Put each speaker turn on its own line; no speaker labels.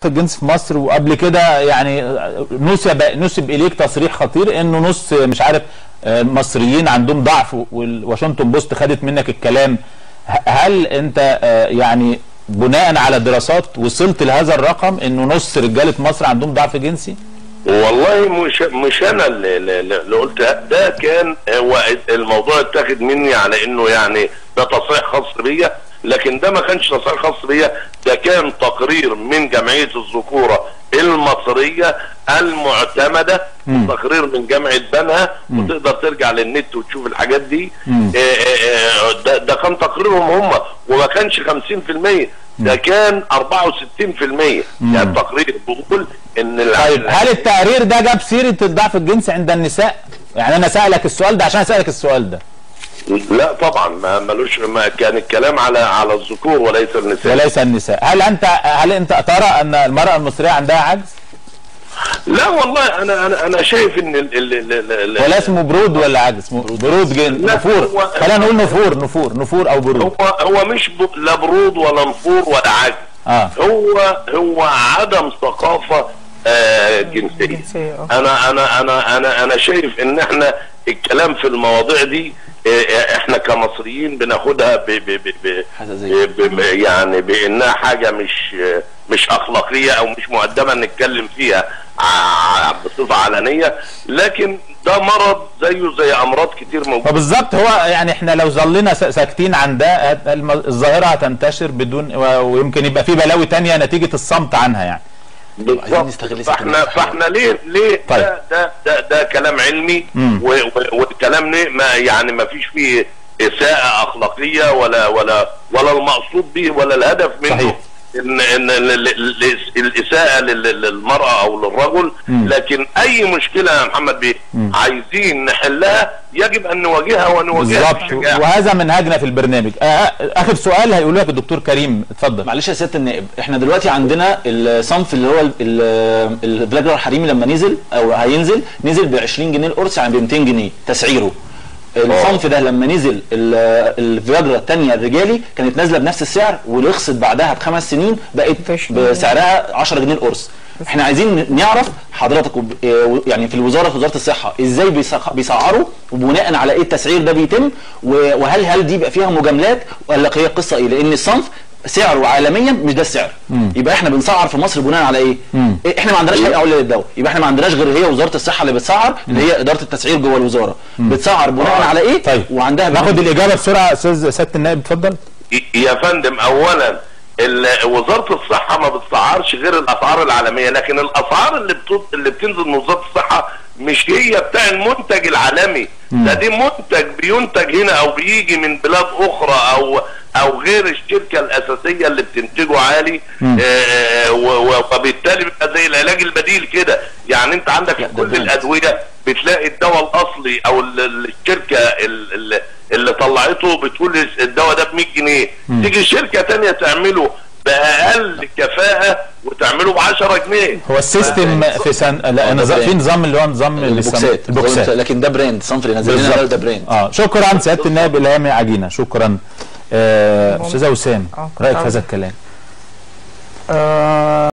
الجنس في مصر وقبل كده يعني نسب نسب اليك تصريح خطير انه نص مش عارف آه، المصريين عندهم ضعف والواشنطن بوست خدت منك الكلام ه- هل انت آه، يعني بناء على دراسات وصلت لهذا الرقم انه نص رجاله مصر عندهم ضعف جنسي؟
والله مش مش انا اللي, اللي اللي قلت ده كان هو الموضوع اتاخد مني على انه يعني ده تصريح خاص بيا لكن ده ما كانش تصريح خاص بيا ده كان تقرير من جمعيه الذكوره المصريه المعتمده تقرير من جامعه بنها وتقدر ترجع للنت وتشوف الحاجات دي آه، آه، آه، ده, ده كان تقريرهم هم وما كانش 50% ده كان 64% يعني التقرير بيقول ان الع-
طيب هل التقرير ده جاب سيره الضعف الجنسي عند النساء؟ يعني انا سالك السؤال ده عشان اسالك السؤال ده
لا طبعا ما ملوش ما كان الكلام على على الذكور وليس النساء
وليس النساء هل انت هل انت ترى ان المراه المصريه عندها عجز؟
لا والله انا انا انا شايف ان ال ال ال ال
ولا اسمه برود ولا عجز؟ اسمه برود جن
لا،
نفور
هو-
خلينا نقول نفور نفور نفور او برود
هو هو مش ب- لا برود ولا نفور ولا عجز
اه
هو هو عدم ثقافه آه جنسيه
جنسية، آه.
انا انا انا انا انا شايف ان احنا الكلام في المواضيع دي آه، احنا كمصريين بناخدها ب ب ب ب
حساسية.
ب ب يعني بانها حاجه مش آه، مش اخلاقيه او مش مقدمه نتكلم فيها ع- بصفه علنيه لكن ده مرض زيه زي امراض كتير موجوده
فبالظبط هو يعني احنا لو ظلينا س- ساكتين عن ده هت- الم- الظاهره هتنتشر بدون و- ويمكن يبقى في بلاوي تانية نتيجه الصمت عنها يعني
بالظبط
نستغل
فاحنا
سكن
فاحنا ليه ليه
طيب.
ده, ده ده ده كلام علمي
مم.
و- و- والكلام ليه ما يعني ما فيش فيه اساءه اخلاقيه ولا ولا ولا المقصود به ولا الهدف منه
صحيح.
ان ان ال- ال- ال- الاساءه لل- للمراه او للرجل
مم.
لكن اي مشكله يا محمد بيه عايزين نحلها يجب ان نواجهها ونواجهها
بالظبط
بشجاعه
وهذا منهجنا في البرنامج آه، آه، اخر سؤال هيقوله لك الدكتور كريم اتفضل
معلش يا سياده النائب احنا دلوقتي عندنا الصنف اللي هو ال- ال- الفلاجرا الحريمي لما نزل او هينزل نزل ب 20 جنيه القرص يعني ب 200 جنيه تسعيره الصنف ده لما نزل ال- الفياجرا الثانيه الرجالي كانت نازله بنفس السعر ورخصت بعدها بخمس سنين بقت
عشرين.
بسعرها 10 جنيه القرص احنا عايزين نعرف حضرتك وب- اه يعني في الوزاره في وزاره الصحه ازاي بيسع- بيسعروا وبناء على ايه التسعير ده بيتم و- وهل هل دي بقى فيها مجاملات ولا هي القصه ايه لان الصنف سعره عالميا مش ده السعر يبقى احنا بنسعر في مصر بناء على ايه إيه، احنا ما عندناش هيئه عليا للدواء يبقى احنا ما عندناش غير هي وزاره الصحه اللي بتسعر اللي هي اداره التسعير جوه الوزاره بتسعر بناء على ايه
طيب
وعندها
ناخد الاجابه بسرعه استاذ سياده النائب اتفضل
يا فندم اولا ال- وزاره الصحه ما بتسعرش غير الاسعار العالميه لكن الاسعار اللي بتط... اللي بتنزل من وزاره الصحه مش هي بتاع المنتج العالمي ده دي منتج بينتج هنا او بيجي من بلاد اخرى او او غير الشركه الاساسيه اللي بتنتجه عالي آه و- و- وبالتالي بيبقى زي العلاج البديل كده يعني انت عندك في
ده
كل
براند.
الادويه بتلاقي الدواء الاصلي او ال- ال- الشركه ال- ال- اللي طلعته بتقول الدواء ده ب 100 جنيه تيجي شركه تانية تعمله باقل كفاءه وتعمله ب 10 جنيه
هو السيستم في سن لا نظام في نظام اللي هو نظام اللي
البوكسات
البوكسات
لكن ده براند صنف اللي نزل لنا ده, ده براند
اه شكرا سياده النائب الهامي عجينه شكرا آه، استاذه وسام
آه،
رايك في
طبعا.
هذا الكلام
آه